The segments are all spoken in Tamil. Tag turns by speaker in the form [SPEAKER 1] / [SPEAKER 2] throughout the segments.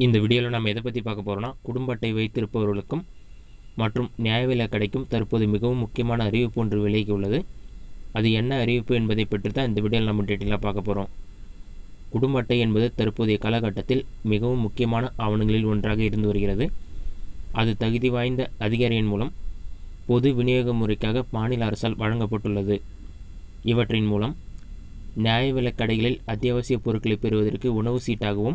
[SPEAKER 1] இந்த வீடியோவில் நம்ம எதை பற்றி பார்க்க போகிறோம்னா குடும்ப அட்டை வைத்திருப்பவர்களுக்கும் மற்றும் நியாய விலை கடைக்கும் தற்போது மிகவும் முக்கியமான அறிவிப்பு ஒன்று விலகி உள்ளது அது என்ன அறிவிப்பு என்பதை பற்றி தான் இந்த வீடியோவில் நம்ம டீட்டெயிலாக பார்க்க போகிறோம் குடும்ப அட்டை என்பது தற்போதைய காலகட்டத்தில் மிகவும் முக்கியமான ஆவணங்களில் ஒன்றாக இருந்து வருகிறது அது தகுதி வாய்ந்த அதிகாரியின் மூலம் பொது விநியோக முறைக்காக மாநில அரசால் வழங்கப்பட்டுள்ளது இவற்றின் மூலம் நியாய விலைக் கடைகளில் அத்தியாவசிய பொருட்களை பெறுவதற்கு உணவு சீட்டாகவும்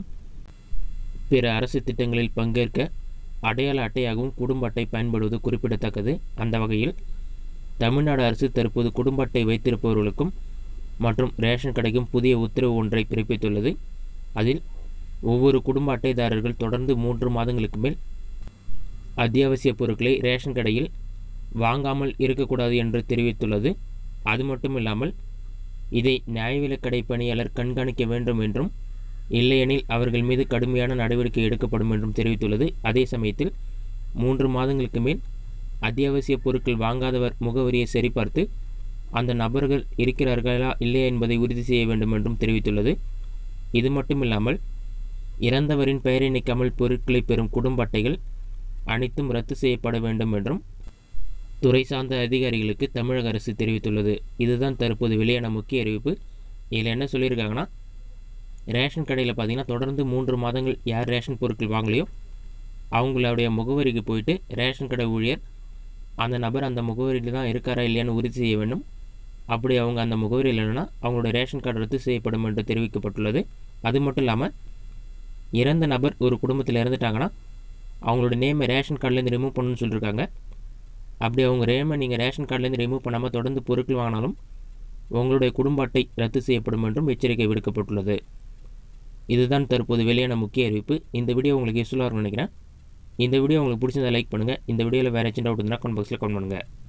[SPEAKER 1] பிற அரசு திட்டங்களில் பங்கேற்க அடையாள அட்டையாகவும் குடும்ப அட்டை பயன்படுவது குறிப்பிடத்தக்கது அந்த வகையில் தமிழ்நாடு அரசு தற்போது குடும்ப அட்டை வைத்திருப்பவர்களுக்கும் மற்றும் ரேஷன் கடைக்கும் புதிய உத்தரவு ஒன்றை பிறப்பித்துள்ளது அதில் ஒவ்வொரு குடும்ப அட்டைதாரர்கள் தொடர்ந்து மூன்று மாதங்களுக்கு மேல் அத்தியாவசிய பொருட்களை ரேஷன் கடையில் வாங்காமல் இருக்கக்கூடாது என்று தெரிவித்துள்ளது அது மட்டும் இல்லாமல் இதை நியாய விலைக் கடை பணியாளர் கண்காணிக்க வேண்டும் என்றும் இல்லையெனில் அவர்கள் மீது கடுமையான நடவடிக்கை எடுக்கப்படும் என்றும் தெரிவித்துள்ளது அதே சமயத்தில் மூன்று மாதங்களுக்கு மேல் அத்தியாவசிய பொருட்கள் வாங்காதவர் முகவரியை சரிபார்த்து அந்த நபர்கள் இருக்கிறார்களா இல்லையா என்பதை உறுதி செய்ய வேண்டும் என்றும் தெரிவித்துள்ளது இது மட்டும் இல்லாமல் இறந்தவரின் பெயரை நீக்காமல் பொருட்களை பெறும் குடும்ப அட்டைகள் அனைத்தும் ரத்து செய்யப்பட வேண்டும் என்றும் துறை சார்ந்த அதிகாரிகளுக்கு தமிழக அரசு தெரிவித்துள்ளது இதுதான் தற்போது வெளியான முக்கிய அறிவிப்பு இதில் என்ன சொல்லியிருக்காங்கன்னா ரேஷன் கடையில் பார்த்தீங்கன்னா தொடர்ந்து மூன்று மாதங்கள் யார் ரேஷன் பொருட்கள் வாங்கலையோ அவங்களுடைய முகவரிக்கு போயிட்டு ரேஷன் கடை ஊழியர் அந்த நபர் அந்த முகவரியில் தான் இருக்காரா இல்லையான்னு உறுதி செய்ய வேண்டும் அப்படி அவங்க அந்த முகவரியில் இல்லைன்னா அவங்களோட ரேஷன் கார்டு ரத்து செய்யப்படும் என்று தெரிவிக்கப்பட்டுள்ளது அது மட்டும் இல்லாமல் இறந்த நபர் ஒரு குடும்பத்தில் இறந்துட்டாங்கன்னா அவங்களோட நேமை ரேஷன் கார்டுலேருந்து ரிமூவ் பண்ணணும்னு சொல்லியிருக்காங்க அப்படி அவங்க ரேமை நீங்கள் ரேஷன் கார்டுலேருந்து ரிமூவ் பண்ணாமல் தொடர்ந்து பொருட்கள் வாங்கினாலும் உங்களுடைய குடும்ப அட்டை ரத்து செய்யப்படும் என்றும் எச்சரிக்கை விடுக்கப்பட்டுள்ளது இதுதான் தற்போது வெளியான முக்கிய அறிவிப்பு இந்த வீடியோ உங்களுக்கு யூஸ்ஃபுல்லாக இருக்கும்னு நினைக்கிறேன் இந்த வீடியோ உங்களுக்கு பிடிச்சிருந்தா லைக் பண்ணுங்கள் இந்த வீடியோவில் வேறு ஏதாச்சும் டவுட் இருந்தால் கமெண்ட் பாக்ஸில் கமெண்ட் பண்ணுங்கள்